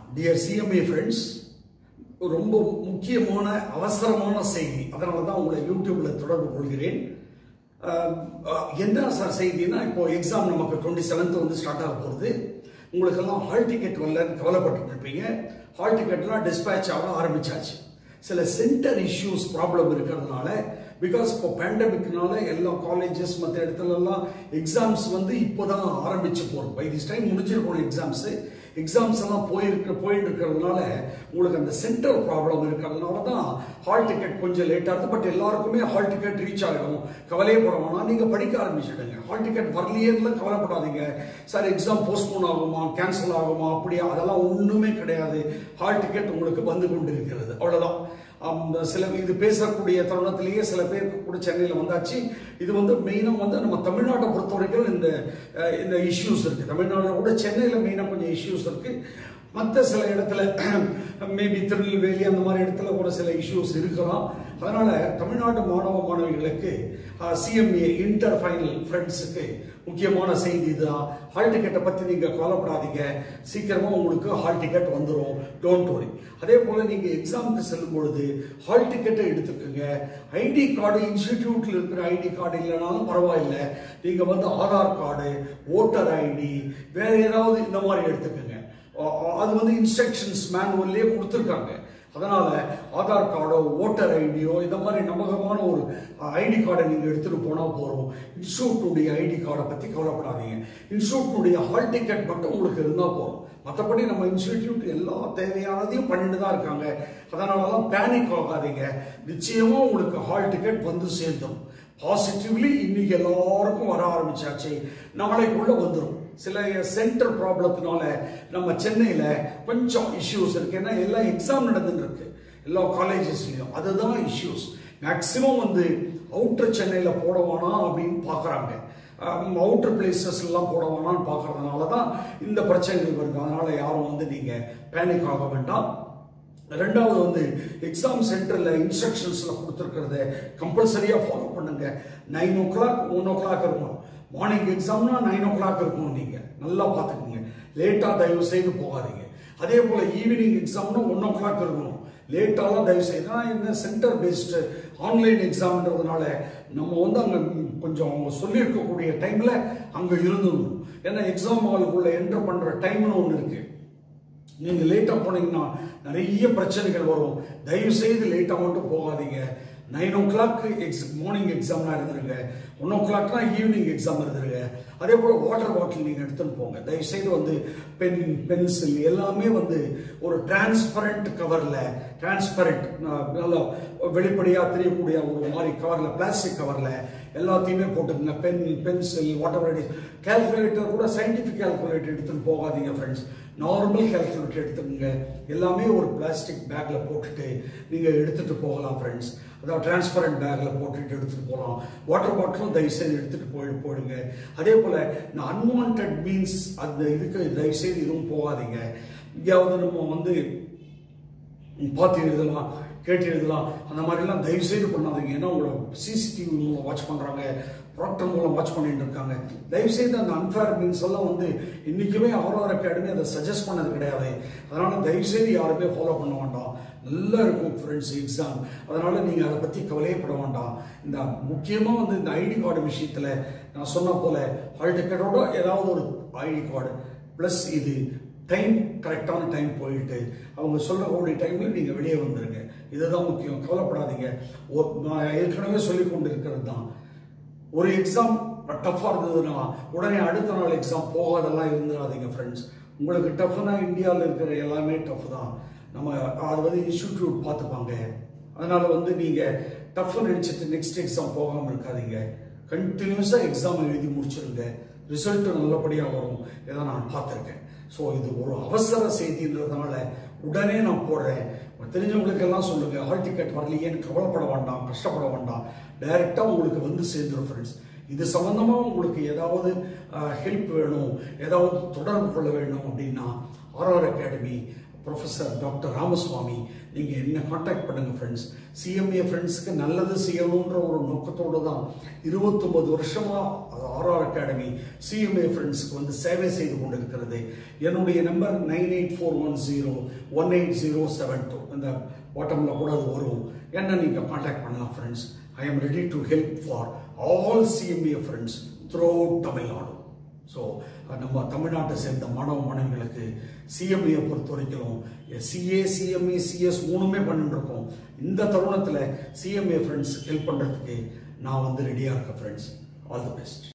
dear CMA friends ரொம்ப முக்கியமான அவசரமான செய்தி அதனால தான் உங்களை யூடியூப்ல தொடர்பு கொள்கிறேன் அஹ், அஹ், என்ன சார் செய்தினா இப்போ எக்ஸாம் நமக்கு டுவெண்ட்டி செவன்த் வந்து ஸ்டார்ட் ஆக போகுது உங்களுக்கெல்லாம் ஹால் டிக்கெட் வரலன்னு கவலைப்பட்டு இருப்பீங்க ஹால் டிக்கெட்லாம் டிஸ்பேச் ஆக ஆரம்பிச்சாச்சு சில சென்டர் இஷ்யூஸ் ப்ராப்ளம் இருக்கிறதுனால பிகாஸ் இப்போ பேண்டமிக்னால எல்லா காலேஜஸ் மற்ற இடத்துலலாம் எக்ஸாம்ஸ் வந்து இப்போதான் ஆரம்பிச்சு போகிறோம் பை திஸ் டைம் முடிஞ்சிருக்கணும் எக்ஸாம்ஸு எக்ஸாம்ஸ் எல்லாம் போயிருக்க போயிட்டு இருக்கிறதுனால உங்களுக்கு அந்த சென்டர் ப்ராப்ளம் இருக்கிறதுனால தான் ஹால் டிக்கெட் கொஞ்சம் லேட் ஆகுது பட் எல்லாருக்குமே ஹால் டிக்கெட் ரீச் ஆகிடும் கவலையே பட வேணாம் நீங்கள் படிக்க ஆரம்பிச்சிடுங்க ஹால் டிக்கெட் வரலையேன்னு கவலைப்படாதீங்க சார் எக்ஸாம் போஸ்ட்போன் ஆகுமா கேன்சல் ஆகுமா அப்படியா அதெல்லாம் ஒன்றுமே கிடையாது ஹால் டிக்கெட் உங்களுக்கு வந்து கொண்டு இருக்கிறது அவ்வளோதான் ஆம், சில இது பேசக்கூடிய தருணத்திலேயே சில பேருக்கு கூட சென்னையில் வந்தாச்சு இது வந்து மெயினாக வந்து நம்ம தமிழ்நாட்டை பொறுத்த வரைக்கும் இந்த அஹ், இந்த இஷ்யூஸ் இருக்குது தமிழ்நாட்டில் கூட சென்னையில் மெயினாக கொஞ்சம் இஷ்யூஸ் இருக்குது மற்ற சில இடத்துல மேபி திருநெல்வேலி அந்த மாதிரி இடத்துல கூட சில இஷ்யூஸ் இருக்கலாம் அதனால தமிழ்நாடு மாணவ மாணவிகளுக்கு சிஎம்ஏ இன்டர் ஃபைனல் ஃப்ரெண்ட்ஸுக்கு முக்கியமான செய்தி இதுதான் ஹால் டிக்கெட்டை பற்றி நீங்கள் கவலைப்படாதீங்க சீக்கிரமாக உங்களுக்கு ஹால் டிக்கெட் வந்துடும் டோன்ட் வரி அதே போல் நீங்கள் எக்ஸாமுக்கு செல்லும் பொழுது ஹால் டிக்கெட்டை எடுத்துக்கோங்க ஐடி கார்டு இன்ஸ்டிடியூட்டில் இருக்கிற ஐடி கார்டு இல்லைனாலும் பரவாயில்லை நீங்கள் வந்து ஆதார் கார்டு ஓட்டர் ஐடி வேற ஏதாவது இந்த மாதிரி எடுத்துக்கோங்க அ- அது வந்து இன்ஸ்ட்ரக்ஷன்ஸ் மேனுவல்லே கொடுத்துருக்காங்க அதனால ஆதார் கார்டோ ஓட்டர் ஐடியோ இந்த மாதிரி நம்பகமான ஒரு ஐடி கார்டை நீங்கள் எடுத்துட்டு போனால் போதும் இன்ஸ்டியூட்டுடைய ஐடி கார்டை பற்றி கவலைப்படாதீங்க இன்ஸ்டியூட்டுடைய ஹால் டிக்கெட் மட்டும் உங்களுக்கு இருந்தால் போதும் மற்றபடி நம்ம இன்ஸ்டிடியூட் எல்லா தேவையானதையும் பண்ணிட்டு தான் இருக்காங்க அதனாலலாம் பேனிக் ஆகாதீங்க நிச்சயமா உங்களுக்கு ஹால் டிக்கெட் வந்து சேர்ந்துடும் பாசிட்டிவ்லி இன்னைக்கு எல்லாருக்கும் வர ஆரம்பிச்சாச்சு நாளைக்குள்ள வந்துடும் சில சென்டர் ப்ராப்ளத்தினால நம்ம சென்னையில கொஞ்சம் இஷ்யூஸ் இருக்கு ஏன்னா எல்லாம் எக்ஸாம் நடந்துட்டு இருக்கு எல்லா காலேஜஸ்லயும் அதுதான் இஷ்யூஸ் மேக்சிமம் வந்து அவுட்டர் சென்னையில போட வேணாம் அப்படின்னு பார்க்கறாங்க அவுட்டர் பிளேசஸ் எல்லாம் போட வேணாம்னு பார்க்கறதுனால தான் இந்த பிரச்சனைகள் வருது அதனால யாரும் வந்து நீங்க பேனிக் ஆக வேண்டாம் ரெண்டாவது வந்து எக்ஸாம் சென்டரில் இன்ஸ்ட்ரக்ஷன்ஸில் கொடுத்துருக்கிறத கம்பல்சரியாக ஃபாலோ பண்ணுங்க nine o'clock one o'clock இருக்கணும் மார்னிங் எக்ஸாம்னா நைன் ஓ கிளாக் இருக்கணும் நீங்கள் நல்லா பார்த்துக்குங்க லேட்டாக தயவு செய்து போகாதீங்க அதே போல் ஈவினிங் எக்ஸாம்னா ஒன் ஓ கிளாக் இருக்கணும் லேட்டாலாம் தயவு செய்து ஏன்னா இந்த சென்டர் பேஸ்டு ஆன்லைன் எக்ஸாம்ன்றதுனால நம்ம வந்து அங்கே கொஞ்சம் அவங்க சொல்லியிருக்கக்கூடிய டைமில் அங்கே இருந்துடணும் ஏன்னா எக்ஸாம் ஹாலுக்குள்ளே என்டர் பண்ணுற டைம்னு ஒன்று இருக்குது நீங்க லேட்டா போனீங்கன்னா நிறைய பிரச்சனைகள் வரும் தயவு செய்து லேட்டா மட்டும் போகாதீங்க நைன் ஓ கிளாக் எக்ஸ் மார்னிங் எக்ஸாம்லாம் இருந்துருங்க ஒன் ஓ கிளாக்னா ஈவினிங் எக்ஸாம் இருந்துருங்க அதே போல் வாட்டர் பாட்டில் நீங்கள் எடுத்துன்னு போங்க தயவு செய்து வந்து பென் பென்சில் எல்லாமே வந்து ஒரு டிரான்ஸ்பரண்ட் கவரில் டிரான்ஸ்பரண்ட் நல்லா வெளிப்படையாக தெரியக்கூடிய ஒரு மாதிரி கவரில் பிளாஸ்டிக் கவரில் எல்லாத்தையுமே போட்டுக்கங்க pen pencil whatever it calculator கூட சயின்டிஃபிக் கேல்குலேட்டர் எடுத்துன்னு போகாதீங்க ஃப்ரெண்ட்ஸ் நார்மல் கேல்குலேட்டர் எடுத்துக்கோங்க எல்லாமே ஒரு பிளாஸ்டிக் பேக்ல போட்டுட்டு நீங்க எடுத்துட்டு போகலாம் ஃப்ரெண்ட்ஸ் அதாவது டிரான்ஸ்பரண்ட் பேக்ல போட்டுட்டு எடுத்துட்டு போகலாம் வாட்டர் பாட்டிலும் தயவு செய்து எடுத்துட்டு போய் போயிடுங்க அதே போல இந்த அன்வான்ட் மீன்ஸ் அந்த இதுக்கு தயவு செய்து இதுவும் போகாதீங்க எங்கேயாவது நம்ம வந்து பார்த்து எழுதலாம் கேட்டு எழுதலாம் அந்த மாதிரிலாம் தயவு செய்து பண்ணாதீங்க ஏன்னா உங்களை சிசிடிவி மூலம் வாட்ச் பண்ணுறாங்க ப்ராக்டர் மூலம் வாட்ச் பண்ணிட்டு இருக்காங்க தயவு செய்து அந்த அன்ஃபேர் மீன்ஸ் எல்லாம் வந்து இன்னைக்குமே ஆர்ஆர் அகாடமி அதை சஜஸ்ட் பண்ணது கிடையாது அதனால தயவு செய்து யாருமே ஃபாலோ பண்ண வேண்டாம் நல்லா இருக்கும் ஃப்ரெண்ட்ஸ் எக்ஸாம் அதனால நீங்கள் அதை பற்றி கவலையப்பட வேண்டாம் இந்த முக்கியமாக வந்து இந்த ஐடி கார்டு விஷயத்தில் நான் சொன்ன போல ஹால் டிக்கெட்டோட ஏதாவது ஒரு ஐடி கார்டு ப்ளஸ் இது டைம் கரெக்டான டைம் போயிட்டு அவங்க சொல்லக்கூடிய டைமில் நீங்கள் வெளியே வந்துடுங்க இதுதான் முக்கியம் கவலைப்படாதீங்க ஒரு- நான் ஏற்கனவே சொல்லி கொண்டு இருக்கிறது தான் ஒரு எக்ஸாம் டஃப்பாக இருந்ததுன்னா உடனே அடுத்த நாள் எக்ஸாம் போகாதெல்லாம் இருந்துடாதீங்க ஃப்ரெண்ட்ஸ் உங்களுக்கு டஃப்னா இந்தியாவில் இருக்கிற எல்லாமே டஃப் தான் நம்ம அது வந்து இன்ஸ்டிடியூட் பார்த்துப்பாங்க அதனால வந்து நீங்கள் டஃப் நினச்சிட்டு நெக்ஸ்ட் எக்ஸாம் போகாமல் இருக்காதீங்க கண்டினியூஸாக எக்ஸாம் எழுதி முடிச்சிருங்க ரிசல்ட் நல்லபடியாக வரும் இதை நான் பார்த்துருக்கேன் ஸோ இது ஒரு அவசர செய்தின்றதுனால உடனே நான் போடுறேன் தெரிஞ்சவங்களுக்கெல்லாம் சொல்லுங்க ஹால் டிக்கெட் வரலையேன்னு கவலைப்பட வேண்டாம் கஷ்டப்பட வேண்டாம் டைரெக்டாக உங்களுக்கு வந்து சேர்ந்துடும் ஃப்ரெண்ட்ஸ் இது சம்பந்தமாக உங்களுக்கு ஏதாவது ஹெல்ப் வேணும் ஏதாவது தொடர்பு கொள்ள வேணும் அப்படின்னா RR academy professor doctor Ramaswamy நீங்கள் என்ன காண்டாக்ட் பண்ணுங்க ஃப்ரெண்ட்ஸ் சிஎம்ஏ ஃப்ரெண்ட்ஸுக்கு நல்லது செய்யணுன்ற ஒரு நோக்கத்தோடு தான் இருபத்தொன்பது வருஷமாக ஆர்ஆர் அகாடமி சிஎம்ஏ ஃப்ரெண்ட்ஸ்க்கு வந்து சேவை செய்து கொண்டிருக்கிறது என்னுடைய number nine eight four one zero one eight zero seven two இந்த பாட்டமில் கூட அது வரும் என்ன நீங்கள் காண்டாக்ட் பண்ணலாம் friends I am ready to help for all CMA friends through Tamil Nadu so நம்ம தமிழ்நாட்டை சேர்ந்த மாணவ மாணவிகளுக்கு சிஎம்ஏ பொறுத்த வரைக்கும் சிஏ சிஎம்ஏ சிஎஸ் மூணுமே பண்ணிட்டு இருக்கோம் இந்த தருணத்தில் சிஎம்ஏ ஃப்ரெண்ட்ஸ் ஹெல்ப் பண்ணுறதுக்கு நான் வந்து ரெடியாக இருக்கேன் ஃப்ரெண்ட்ஸ் ஆல் தி பெஸ்ட்